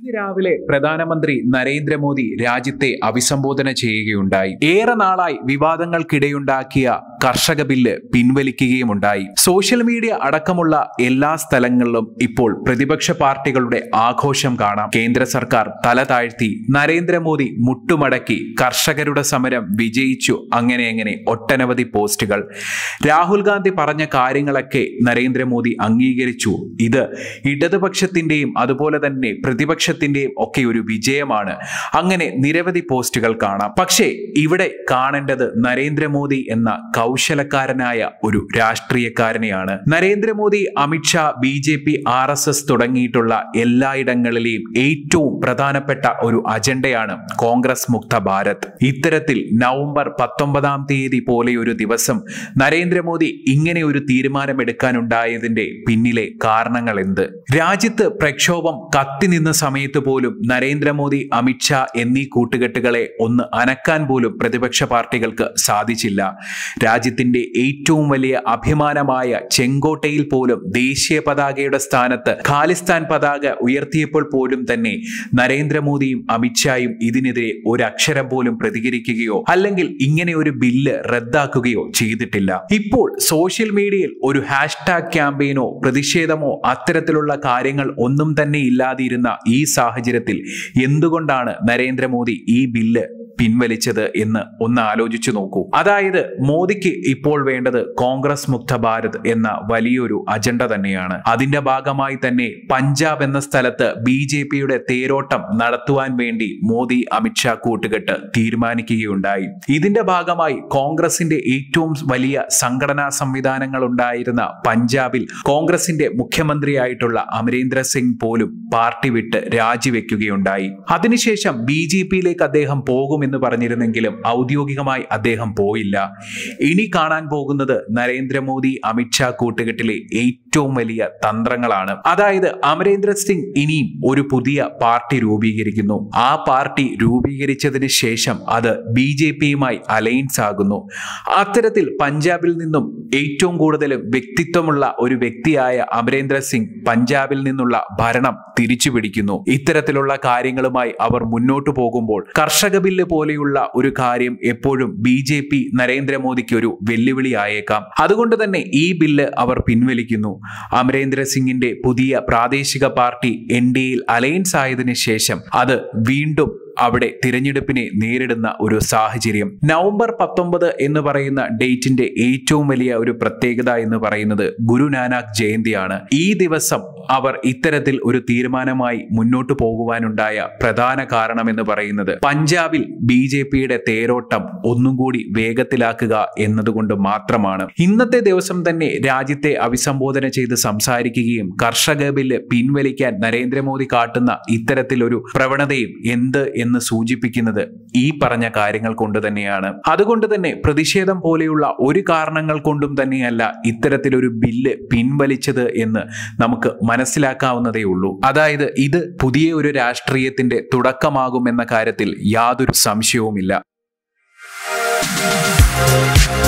ഇന്ന് രാവിലെ പ്രധാനമന്ത്രി നരേന്ദ്രമോദി രാജ്യത്തെ അഭിസംബോധന ചെയ്യുകയുണ്ടായി ഏറെ നാളായി വിവാദങ്ങൾക്കിടയുണ്ടാക്കിയ കർഷക ബില്ല് പിൻവലിക്കുകയുമുണ്ടായി സോഷ്യൽ മീഡിയ അടക്കമുള്ള എല്ലാ സ്ഥലങ്ങളിലും ഇപ്പോൾ പ്രതിപക്ഷ പാർട്ടികളുടെ ആഘോഷം കാണാം കേന്ദ്ര സർക്കാർ തല താഴ്ത്തി നരേന്ദ്രമോദി മുട്ടുമടക്കി കർഷകരുടെ സമരം വിജയിച്ചു അങ്ങനെ അങ്ങനെ ഒട്ടനവധി പോസ്റ്റുകൾ രാഹുൽ ഗാന്ധി പറഞ്ഞ കാര്യങ്ങളൊക്കെ നരേന്ദ്രമോദി അംഗീകരിച്ചു ഇത് ഇടതുപക്ഷത്തിന്റെയും അതുപോലെ തന്നെ പ്രതിപക്ഷത്തിന്റെയും ഒക്കെ ഒരു വിജയമാണ് അങ്ങനെ നിരവധി പോസ്റ്റുകൾ കാണാം പക്ഷേ ഇവിടെ കാണേണ്ടത് നരേന്ദ്രമോദി എന്ന കൗശലക്കാരനായ ഒരു രാഷ്ട്രീയക്കാരനെയാണ് Narendra Modi Amit Shah B J P R S S തുടങ്ങിയിട്ടുള്ള എല്ലായിടങ്ങളിലെയും ഏറ്റവും പ്രധാനപ്പെട്ട ഒരു അജണ്ടയാണ് കോൺഗ്രസ് മുക്ത ഭാരത് ഇത്തരത്തിൽ നവംബർ പത്തൊമ്പതാം തീയതി പോലെ ഒരു ദിവസം നരേന്ദ്രമോദി ഇങ്ങനെ ഒരു തീരുമാനമെടുക്കാനുണ്ടായതിന്റെ പിന്നിലെ കാരണങ്ങൾ എന്ത് രാജ്യത്ത് പ്രക്ഷോഭം കത്തി നിന്ന സമയത്ത് പോലും നരേന്ദ്രമോദി അമിത്ഷാ എന്നീ കൂട്ടുകെട്ടുകളെ ഒന്ന് അനക്കാൻ പോലും പ്രതിപക്ഷ പാർട്ടികൾക്ക് സാധിച്ചില്ല രാജ്യത്തിന്റെ ഏറ്റവും വലിയ അഭിമാനമായ ചെങ്കോട്ടയിൽ പോലും ദേശീയ പതാകയുടെ സ്ഥാനത്ത് ഖാലിസ്ഥാൻ പതാക ഉയർത്തിയപ്പോൾ പോലും തന്നെ നരേന്ദ്രമോദിയും അമിത്ഷായും ഇതിനെതിരെ ഒരക്ഷരം പോലും പ്രതികരിക്കുകയോ അല്ലെങ്കിൽ ഇങ്ങനെ ഒരു ബില്ല് റദ്ദാക്കുകയോ ചെയ്തിട്ടില്ല ഇപ്പോൾ സോഷ്യൽ മീഡിയയിൽ ഒരു ഹാഷ്ടാഗ് ക്യാമ്പയിനോ പ്രതിഷേധമോ അത്തരത്തിലുള്ള കാര്യങ്ങൾ ഒന്നും തന്നെ ഇല്ലാതിരുന്ന ഈ സാഹചര്യത്തിൽ എന്തുകൊണ്ടാണ് നരേന്ദ്രമോദി ഈ ബില്ല് പിൻവലിച്ചത് എന്ന് ഒന്ന് ആലോചിച്ചു നോക്കൂ അതായത് മോദിക്ക് ഇപ്പോൾ വേണ്ടത് കോൺഗ്രസ് മുക്ത ഭാരത് എന്ന വലിയൊരു അജണ്ട തന്നെയാണ് അതിന്റെ ഭാഗമായി തന്നെ പഞ്ചാബ് എന്ന സ്ഥലത്ത് ബി ജെ പിയുടെ തേരോട്ടം നടത്തുവാൻ വേണ്ടി മോദി അമിത്ഷാ കൂട്ടുകെട്ട് തീരുമാനിക്കുകയുണ്ടായി ഇതിന്റെ ഭാഗമായി കോൺഗ്രസിന്റെ ഏറ്റവും വലിയ സംഘടനാ സംവിധാനങ്ങൾ ഉണ്ടായിരുന്ന പഞ്ചാബിൽ കോൺഗ്രസിന്റെ മുഖ്യമന്ത്രിയായിട്ടുള്ള അമരീന്ദ്ര സിംഗ് പോലും പാർട്ടി വിട്ട് രാജിവെക്കുകയുണ്ടായി അതിനുശേഷം ബി ജെ പിയിലേക്ക് അദ്ദേഹം പോകുമെന്ന് പറഞ്ഞിരുന്നെങ്കിലും ഔദ്യോഗികമായി അദ്ദേഹം പോയില്ല ഇനി കാണാൻ പോകുന്നത് നരേന്ദ്രമോദി അമിത്ഷാ കൂട്ടുകെട്ടിലെ ഏറ്റവും വലിയ തന്ത്രങ്ങളാണ് അതായത് അമരേന്ദ്ര സിംഗ് ഇനിയും ഒരു പുതിയ പാർട്ടി രൂപീകരിക്കുന്നു ആ പാർട്ടി രൂപീകരിച്ചതിന് ശേഷം അത് ബി ജെ പിയുമായി അലയൻസ് ആകുന്നു അത്തരത്തിൽ പഞ്ചാബിൽ നിന്നും ഏറ്റവും കൂടുതൽ വ്യക്തിത്വമുള്ള ഒരു വ്യക്തിയായ അമരേന്ദ്ര സിംഗ് പഞ്ചാബിൽ നിന്നുള്ള ഭരണം തിരിച്ചു പിടിക്കുന്നു ഇത്തരത്തിലുള്ള കാര്യങ്ങളുമായി അവർ മുന്നോട്ടു പോകുമ്പോൾ കർഷക ബില്ല് പോലെയുള്ള ഒരു കാര്യം എപ്പോഴും ബി ജെ പി നരേന്ദ്രമോദിക്ക് ഒരു വെല്ലുവിളിയായേക്കാം അതുകൊണ്ട് തന്നെ ഈ ബില്ല് അവർ പിൻവലിക്കുന്നു അമരേന്ദ്ര സിംഗിന്റെ പുതിയ പ്രാദേശിക പാർട്ടി എൻ ഡി എയിൽ അലയൻസ് ആയതിനു ശേഷം അത് വീണ്ടും അവിടെ തിരഞ്ഞെടുപ്പിനെ നേരിടുന്ന ഒരു സാഹചര്യം നവംബർ പത്തൊമ്പത് എന്ന് പറയുന്ന ഡേറ്റിന്റെ ഏറ്റവും വലിയ ഒരു പ്രത്യേകത എന്ന് പറയുന്നത് ഗുരുനാനാക്ക് ജയന്തിയാണ് ഈ ദിവസം അവർ ഇത്തരത്തിൽ ഒരു തീരുമാനമായി മുന്നോട്ട് പോകുവാനുണ്ടായ പ്രധാന കാരണം എന്ന് പറയുന്നത് പഞ്ചാബിൽ ബി ജെ പിയുടെ തേരോട്ടം ഒന്നും കൂടി വേഗത്തിലാക്കുക എന്നതുകൊണ്ട് മാത്രമാണ് ഇന്നത്തെ ദിവസം തന്നെ രാജ്യത്തെ അഭിസംബോധന ചെയ്ത് സംസാരിക്കുകയും കർഷക ബില്ല് പിൻവലിക്കാൻ നരേന്ദ്രമോദി കാട്ടുന്ന ഇത്തരത്തിലൊരു പ്രവണതയും എന്ത് എന്ന് സൂചിപ്പിക്കുന്നത് ഈ പറഞ്ഞ കാര്യങ്ങൾ കൊണ്ട് തന്നെയാണ് അതുകൊണ്ട് തന്നെ പ്രതിഷേധം പോലെയുള്ള ഒരു കാരണങ്ങൾ കൊണ്ടും തന്നെയല്ല ഇത്തരത്തിലൊരു ബില്ല് പിൻവലിച്ചത് എന്ന് നമുക്ക് മനസ്സിലാക്കാവുന്നതേ ഉള്ളൂ അതായത് ഇത് പുതിയ ഒരു രാഷ്ട്രീയത്തിന്റെ തുടക്കമാകുമെന്ന കാര്യത്തിൽ യാതൊരു സംശയവുമില്ല